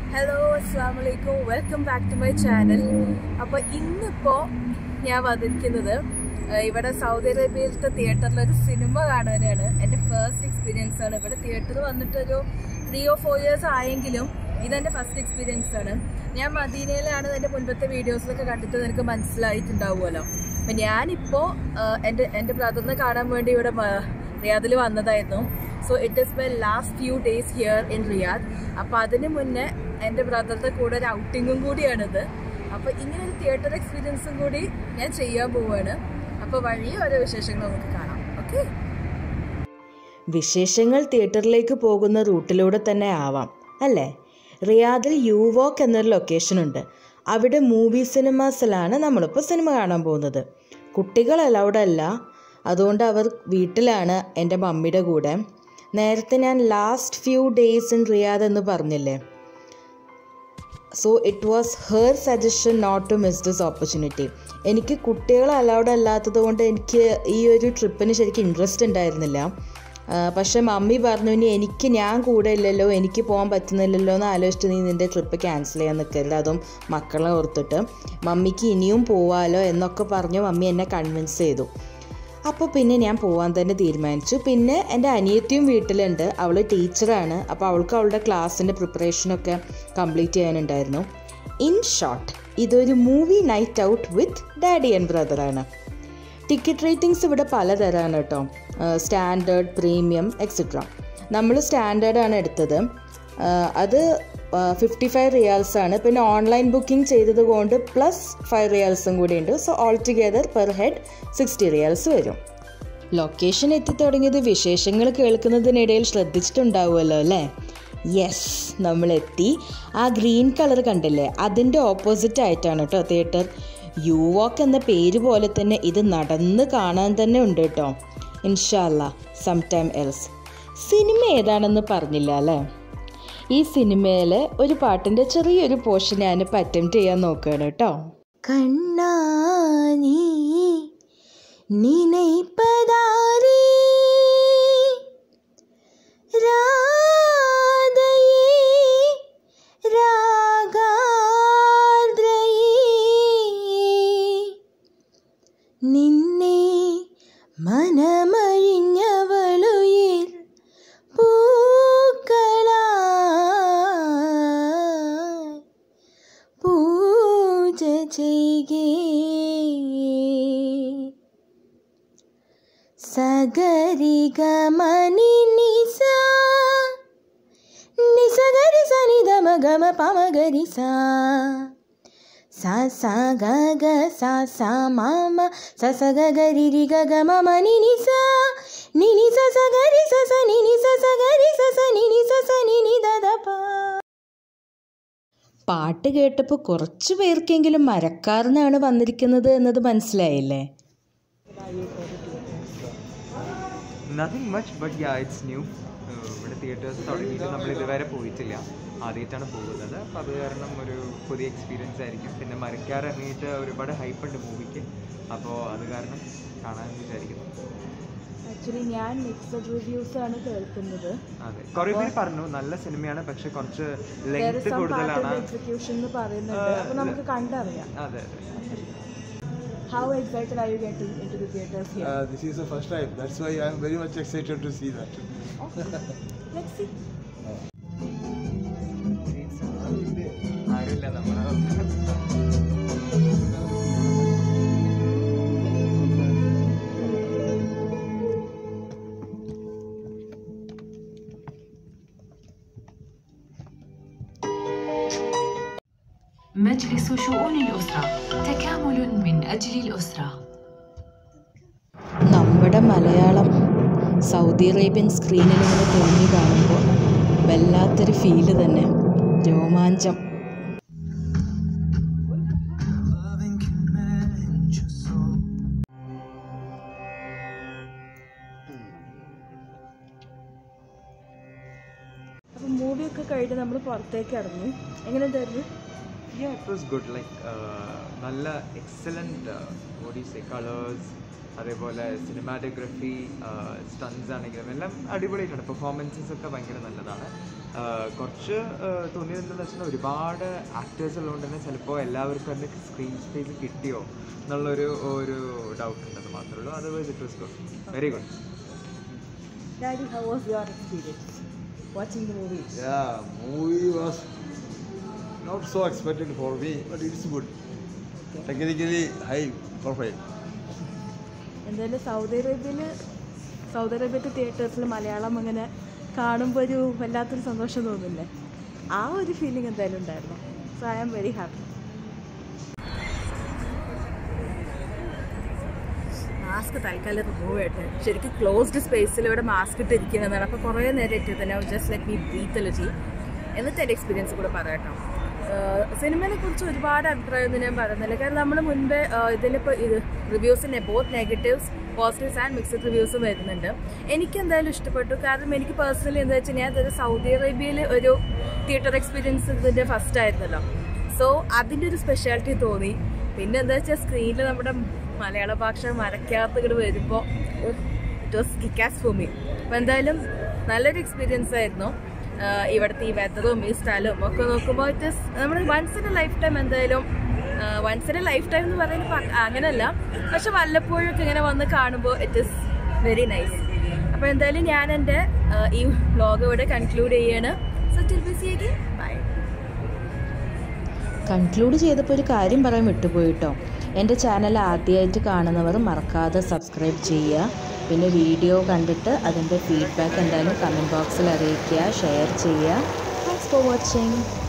Hello അസ്സാം വലൈക്കും welcome back to my channel അപ്പോൾ ഇന്നിപ്പോൾ ഞാൻ വന്നിരിക്കുന്നത് ഏഹ്, ഇവിടെ സൗദി അറേബ്യയിലത്തെ തിയേറ്ററിൽ ഒരു സിനിമ കാണാനാണ് എൻ്റെ ഫസ്റ്റ് എക്സ്പീരിയൻസ് ആണ് ഇവിടെ തിയേറ്റർ വന്നിട്ടൊരു ത്രീ ഓ ഫോർ ഇയേഴ്സ് ആയെങ്കിലും ഇതെൻ്റെ ഫസ്റ്റ് എക്സ്പീരിയൻസ് ആണ് ഞാൻ മദീനയിലാണ് എൻ്റെ മുൻപത്തെ വീഡിയോസിലൊക്കെ കണ്ടിട്ട് നിനക്ക് മനസ്സിലായിട്ടുണ്ടാവുമല്ലോ അപ്പം ഞാനിപ്പോൾ എൻ്റെ എൻ്റെ ബ്രദറിനെ കാണാൻ വേണ്ടി ഇവിടെ മ- റിയാദിൽ വന്നതായിരുന്നു so it is my last few days here in Riyadh അപ്പോൾ അതിന് മുന്നേ എൻ്റെ ബ്രദറിൻ്റെ കൂടെ ഒരു ഔട്ടിങ്ങും കൂടിയാണിത് അപ്പോൾ ഇങ്ങനെ ഒരു തിയേറ്റർ എക്സ്പീരിയൻസും കൂടി ഞാൻ ചെയ്യാൻ പോവുകയാണ് അപ്പോൾ വഴി ഓരോ വിശേഷങ്ങൾ നമുക്ക് കാണാം ഓക്കെ വിശേഷങ്ങൾ തിയേറ്ററിലേക്ക് പോകുന്ന റൂട്ടിലൂടെ തന്നെ ആവാം അല്ലേ റിയാദിൽ യു വോക്ക് എന്നൊരു ലൊക്കേഷൻ ഉണ്ട് അവിടെ മൂവി സിനിമാസിലാണ് നമ്മളിപ്പോൾ സിനിമ കാണാൻ പോകുന്നത് കുട്ടികൾ അലൗഡ് അല്ല അതുകൊണ്ട് അവർ വീട്ടിലാണ് എൻ്റെ മമ്മിയുടെ കൂടെ നേരത്തെ ഞാൻ last few days in Riyadh എന്ന് പറഞ്ഞില്ലേ so it was her suggestion not to miss this opportunity എനിക്ക് കുട്ടികൾ അലൗഡ് അല്ലാത്തത് കൊണ്ട് എനിക്ക് ഈ ഒരു ട്രിപ്പിന് ശരിക്കും ഇൻട്രസ്റ്റ് ഉണ്ടായിരുന്നില്ല ആ, പക്ഷേ മമ്മി പറഞ്ഞു ഇനി എനിക്ക് ഞാൻ കൂടെ ഇല്ലല്ലോ എനിക്ക് പോകാൻ പറ്റുന്നില്ലല്ലോ എന്ന് ആലോചിച്ചിട്ട് നീ നിൻ്റെ ട്രിപ്പ് ക്യാൻസൽ ചെയ്യാൻ നിൽക്കരുത് അതും മക്കളെ ഓർത്തിട്ട് മമ്മിക്ക് ഇനിയും പോവാലോ എന്നൊക്കെ പറഞ്ഞു മമ്മി എന്നെ കൺവിൻസ് ചെയ്തു അപ്പോൾ പിന്നെ ഞാൻ പോകാൻ തന്നെ തീരുമാനിച്ചു പിന്നെ എൻ്റെ അനിയത്തിയും വീട്ടിലുണ്ട് അവൾ ടീച്ചറാണ് അപ്പോൾ അവൾക്ക് അവളുടെ ക്ലാസ്സിൻ്റെ പ്രിപ്പറേഷനൊക്കെ കംപ്ലീറ്റ് ചെയ്യാനുണ്ടായിരുന്നു ഇൻ ഷോർട്ട് ഇതൊരു movie night out with daddy and ബ്രദറാണ് ടിക്കറ്റ് റേറ്റിംഗ്സ് ഇവിടെ പലതരമാണ് കേട്ടോ സ്റ്റാൻഡേർഡ് പ്രീമിയം എക്സെട്ര നമ്മൾ സ്റ്റാൻഡേർഡാണ് എടുത്തത് ആ, അത് ഫിഫ്റ്റി ഫൈവ് റിയാൽസ് ആണ് പിന്നെ ഓൺലൈൻ ബുക്കിംഗ് ചെയ്തത് കൊണ്ട് പ്ലസ് ഫൈവ് റിയാൽസും കൂടി ഉണ്ട് so all together per head sixty riyals വരും ലൊക്കേഷൻ എത്തിത്തുടങ്ങിയത് വിശേഷങ്ങൾ കേൾക്കുന്നതിനിടയിൽ ശ്രദ്ധിച്ചിട്ടുണ്ടാവുമല്ലോ അല്ലേ യെസ് നമ്മളെത്തി ആ ഗ്രീൻ കളർ കണ്ടില്ലേ അതിൻ്റെ ഓപ്പോസിറ്റ് ആയിട്ടാണ് കേട്ടോ തിയേറ്റർ യു വാക്ക് എന്ന പേര് പോലെ തന്നെ ഇത് നടന്ന് കാണാൻ തന്നെ ഉണ്ട് കേട്ടോ ഇൻഷാല്ല സം ടൈം എൽസ് സിനിമ ഏതാണെന്ന് പറഞ്ഞില്ല അല്ലേ ഈ സിനിമയിലെ ഒരു പാട്ടിൻ്റെ ചെറിയൊരു പോർഷൻ ഞാനിപ്പോൾ അറ്റംപ്റ്റ് ചെയ്യാൻ നോക്കുകയാണ് കേട്ടോ കണ്ണാനി நினைப்பதாரே ராதையே ராகாத்ரையே നിന്നെ മനമഴിഞ്ഞവളുയിർ പൂക്കളായി പൂജ ചെയ്യേ സഗരി ഗമനി നിസ നിസഗരി സനി ഗമ ഗമ പമഗരി സാ സ സ ഗ ഗ സ സ മമ സ സ ഗ ഗ രി രി ഗ ഗ മ മ നി നി സ നി നി സ സ ഗ രി സ സ നി നി സ സ ഗ രി സ സ നി നി സ സ നി നി ദ ദ പ പാട്ട് കേട്ടപ്പോൾ കുറച്ച് പേർക്കെങ്കിലും മരക്കാരനാണ് വന്നിരിക്കുന്നത് എന്നത് മനസ്സിലായില്ലേ nothing much but ya it's new ഇവിടെ തിയേറ്റേഴ്സ് തുടങ്ങിയിട്ട് നമ്മൾ ഇതുവരെ പോയിട്ടില്ല ആദ്യമായിട്ടാണ് പോകുന്നത് അപ്പോൾ അത് കാരണം ഒരു പുതിയ എക്സ്പീരിയൻസ് ആയിരിക്കും പിന്നെ മരക്കാർ ഇറങ്ങിയിട്ട് ഒരുപാട് ഹൈപ്പ് ഉണ്ട് മൂവിക്ക് അപ്പോൾ അത് കാരണം കാണാമെന്ന് വിചാരിക്കുന്നു ആക്ച്വലി ഞാൻ മിക്സഡ് റിവ്യൂസ് ആണ് കേൾക്കുന്നത് അതെ കുറേ പേര് പറഞ്ഞു നല്ല സിനിമയാണ് പക്ഷെ കുറച്ച് ലെങ്ത് കൂടുതലാണ് എക്സിക്യൂഷൻ എന്ന് പറയുന്നുണ്ട് അപ്പോൾ നമുക്ക് കണ്ടറിയാം അതെ അതെ how excited are you getting into the theatres here Uh, this is the first time. That's why I'm very much excited to see that. Let's see ആരുമില്ല നമ്മളെ مجلس شؤون الأسرة تكامل من أجل الأسرة നമ്മുടെ മലയാളം സൗദി അറേബ്യൻ സ്ക്രീനിൽ ഇങ്ങനെ തെളിഞ്ഞു കാണുമ്പോൾ വല്ലാത്തൊരു ഫീല് തന്നെ രോമാഞ്ചം അപ്പോൾ മൂവിയൊക്കെ കഴിഞ്ഞ് നമ്മൾ പുറത്തേക്ക് ഇറങ്ങി എങ്ങനെ ഉണ്ടായിരുന്നു Yeah, it was good. Like uh, നല്ല excellent what do you say colours അതേപോലെ സിനിമാറ്റോഗ്രഫി സ്റ്റൺസ് ആണെങ്കിലും എല്ലാം അടിപൊളിയായിട്ടുണ്ട് പെർഫോമൻസസ് ഒക്കെ ഭയങ്കര നല്ലതാണ് ആ, കുറച്ച് ആ, തോന്നിയത് എന്താണെന്ന് വെച്ചാൽ ഒരുപാട് ആക്ടേഴ്സ് ഉള്ളതുകൊണ്ട് തന്നെ ചിലപ്പോൾ എല്ലാവർക്കും തന്നെ സ്ക്രീൻ സ്പേസ് കിട്ടിയോ എന്നുള്ളൊരു ഒരു ഡൗട്ട് ഉണ്ടെന്ന് മാത്രമേ ഉള്ളൂ otherwise it was good very good Daddy, how was your experience watching the movie? Yeah, movie was not so expected for me, but it's good. Technically high, perfect. എന്തായാലും Saudi അറേബ്യയിൽ Saudi അറേബ്യത്തെ തിയേറ്റേഴ്സിൽ മലയാളം അങ്ങനെ കാണുമ്പോൾ ഒരു വല്ലാത്തൊരു സന്തോഷം തോന്നില്ലേ ആ ഒരു ഫീലിംഗ് എന്തായാലും ഉണ്ടായിരുന്നു so I am very happy mask തൽക്കാലം റിമൂവ് ചെയ്യട്ടെ ശരിക്കും ക്ലോസ്ഡ് സ്പേസിൽ ഇവിടെ മാസ്ക് ഇട്ടിരിക്കുന്നതാണ് അപ്പോൾ കുറേ നേരം ഇട്ട് തന്നെ ജസ്റ്റ് ലെറ്റ് മീ ബ്രീത്ത് എന്നിട്ട് എൻ്റെ എക്സ്പീരിയൻസ് കൂടെ പറയാട്ടോ സിനിമയെ കുറിച്ച് ഒരുപാട് അഭിപ്രായം ഒന്നും ഞാൻ പറയുന്നില്ല കാരണം നമ്മൾ മുൻപേ ആഹ് ഇതിലിപ്പോൾ ഇത് റിവ്യൂസിൻ്റെ both negatives positives and mixed റിവ്യൂസും വരുന്നുണ്ട് എനിക്ക് എന്തായാലും ഇഷ്ടപ്പെട്ടു കാരണം എനിക്ക് പേഴ്സണലി എന്താ വെച്ചാൽ ഞാൻ ഇതൊരു സൗദി അറേബ്യയിൽ ഒരു തിയേറ്റർ എക്സ്പീരിയൻസ് ഇതിൻ്റെ ഫസ്റ്റ് ആയിരുന്നല്ലോ സോ അതിൻ്റെ ഒരു സ്പെഷ്യാലിറ്റി തോന്നി പിന്നെ എന്താ വെച്ചാൽ സ്ക്രീനിൽ നമ്മുടെ മലയാള ഭാഷ മരയ്ക്കകത്ത് ഇങ്ങോട്ട് വരുമ്പോൾ it was kickass for me അപ്പോൾ എന്തായാലും നല്ലൊരു എക്സ്പീരിയൻസ് ആയിരുന്നു ആഹ് ഇവിടുത്തെ ഈ വെതറും ഈ സ്ഥലവും ഒക്കെ നോക്കുമ്പോൾ ഇറ്റ് ഇസ് നമ്മൾ once in a lifetime എന്തായാലും once in a lifetime എന്ന് പറയുന്നത് പ- അങ്ങനെയല്ല പക്ഷെ വല്ലപ്പോഴൊക്കെ ഇങ്ങനെ വന്ന് കാണുമ്പോൾ ഇറ്റ് ഇസ് വെരി നൈസ് അപ്പോൾ എന്തായാലും ഞാൻ എൻ്റെ ആഹ് ഈ വ്ലോഗ് ഇവിടെ കൺക്ലൂഡ് ചെയ്യാണ് so till b c bye conclude ചെയ്തപ്പോൾ ഒരു കാര്യം പറയാൻ വിട്ടുപോയിട്ടോ എൻ്റെ ചാനൽ ആദ്യമായിട്ട് കാണുന്നവർ മറക്കാതെ സബ്സ്ക്രൈബ് ചെയ്യുക പിന്നെ വീഡിയോ കണ്ടിട്ട് അതിൻ്റെ ഫീഡ്ബാക്ക് എന്തായാലും കമൻറ്റ് ബോക്സിൽ അറിയിക്കുക ഷെയർ ചെയ്യുക താങ്ക്സ് ഫോർ വാച്ചിങ്